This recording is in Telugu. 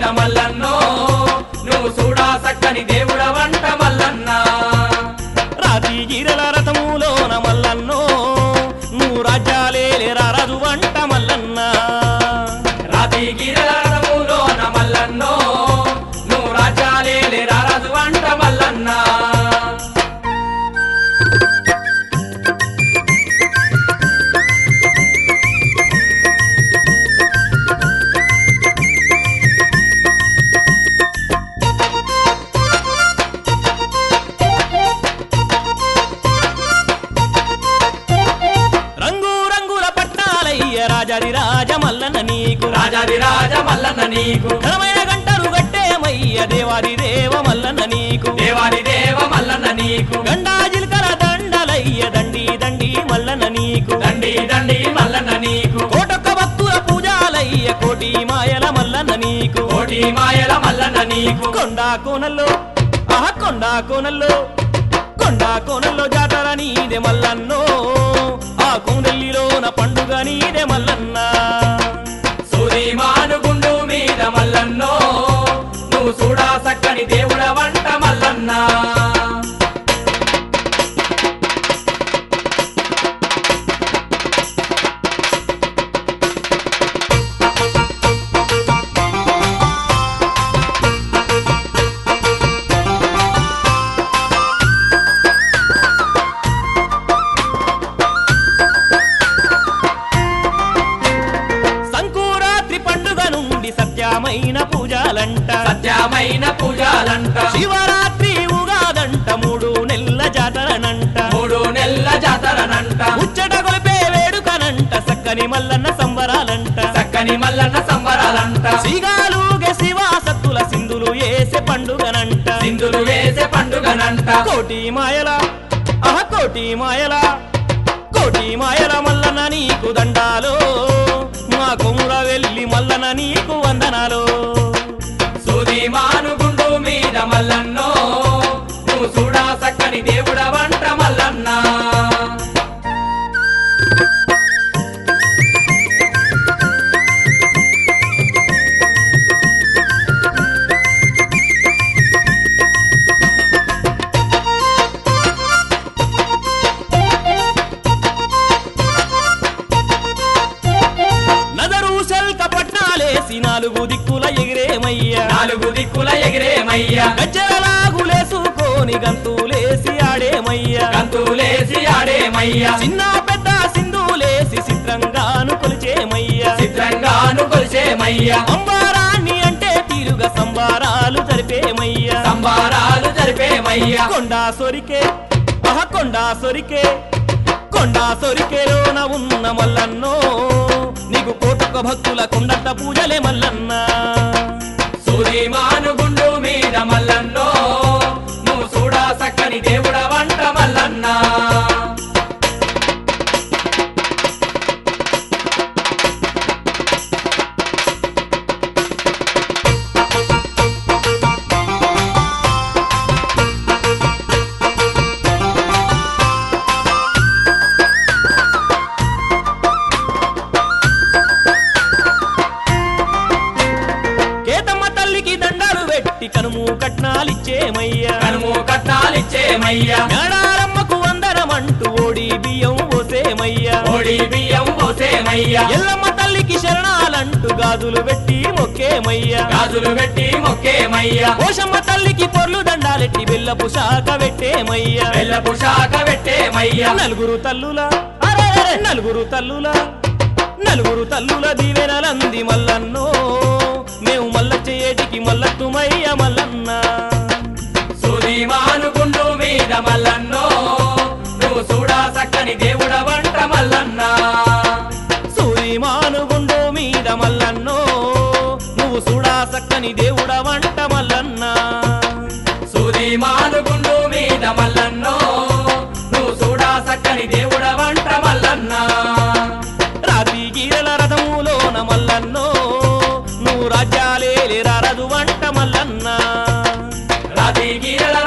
మల్లన్నో నువ్వు చూడా సక్కని దేవుడ వంట మల్లన్న రాతి గిరల రథములోన మల్లన్నో నువ్వు రాజ్యాలేలే రారాజు వంట మల్లన్న రాతి గిరలములోన మల్లన్నో నువ్వు రాజ్యాలే రారాజు వంట మల్లన్న రంగు రంగుల పట్నాలయ్య రాజాది రాజ మల్లన్న నీకు రాజాది రాజ మల్లన్న నీకు ఘనమైన గంటలు గట్టేమయ్య దేవాది దేవ మల్లన్న నీకు దేవాది దేవ మల్లన్న నీకు గండా జిల్కల దండలయ్య దండి దండి మల్లన్న నీకు దండి దండి మల్లన్న నీకు కోటొక్క భక్తుల పూజాలయ్య కోటి మాయల మల్లన్న నీకు కోటి మాయల మల్లన్న నీకు కొండా కోనల్లో ఆహ కొండా కోనల్లో కొండా కోనల్లో జాతర నీదే మల్లన్నో ఆ కోనెల్లిలోన పండుగ నీదే మల్లన్న సూరిమాను గుండు మీద మల్లన్నో నువ్వు చూడా సక్కని దేవుడ వంట మల్లన్న సంకురాత్రి పండుగ నుండి సత్యమైన పూజలంట సత్యమైన పూజలంట శివరాత్రి ఉగాదంట మూడు నెలల జాతరనంట మూడు నెలల జాతరనంట ముచ్చట కొలిపే వేడుకనంట సక్కని మల్లన్న సంబరాలంట చక్కని మల్లన్న సంబరాలంట సిగాలుగే శివాసత్తుల సింధులు ఏసే పండుగనంట సింధులు వేసే పండుగనంట కోటి మాయల ఆహ కోటి మాయల కోటి మాయల మల్లన నీకు దండాలో మా కొముర వెళ్ళి మల్లన నీకు వందనాలు సూరిమాను గుండు మీద మల్లన్నో నువ్వు చూడా సక్కని దేవుడ వంట మల్లన్న నదరు శల్క పట్నాలేసి నాలుగు దిక్కుల ఎగిరేమయ్యా నాలుగు దిక్కుల ఎగిరేమయ్యా గజ్జలలాగులేసుకొని గంతులేసి ఆడేమయ్యా కంతులేసి ఆడేమయ్యా చిన్న పెద్ద సింధులేసి చిత్రంగాను కొలిచేమయ్యా చిత్రంగాను కొలిచేమయ్యా అంబారాన్ని అంటే తీరుగా సంబారాలు జరిపేమయ్యా సంబారాలు జరిపేమయ్యా కొండా సొరికే అహ కొండా సొరికే కొండా సొరికేలోన ఉన్న మల్లన్నో నీకు కోటొక్క భక్తుల కొండంత పూజలే మల్లన్న సూరిమాను గుండు మీద మల్లన్నో నువ్వు చూడా సక్కని దేవుడ వంట మల్లన్న కేతమ్మ తల్లికి దండాలు పెట్టి కనుము కట్నాలిచ్చేమయ్యా కనుము కట్టాలిచ్చేమయ్యా మేడారమ్మకు వందనమంటూ ఓడి బియ్యం పోసేమయ్యా ఓడి బియ్యం పోసేమయ్యా ఎల్లమ్మ తల్లికి శరణాలంటూ గాజులు పెట్టి మొక్కేమయ్యా గాజులు పెట్టి మొక్కేమయ్యా పోషమ్మ తల్లికి పొర్లు దండాలెట్టి బెల్లపు శాఖ పెట్టేమయ్యా బెల్లపు శాఖ పెట్టేమయ్యా నలుగురు తల్లుల అరెరెరె, నలుగురు తల్లుల నలుగురు తల్లుల దీవెనలంది మల్లన్నో మేము మల్ల చేయటికి మల్లత్తుమయ్య మల్లన్న సూరిమాను గుండు మీద మల్లన్నో నువ్వు చూడా సక్కని దేవుడ వంట మల్లన్న సూరిమాను గుండు మీద మల్లన్నో నువ్వు చూడా సక్కని దేవుడ వంట మల్లన్న సూరిమాను గుండు మీద మల్లన్నో నువ్వు చూడా సక్కని దేవుడ వంట మల్లన్న రాతి గీరల రథములోన మల్లన్నో నువ్వు రాజ్యాలే రారదు వంట మల్లన్న రాతి గీరల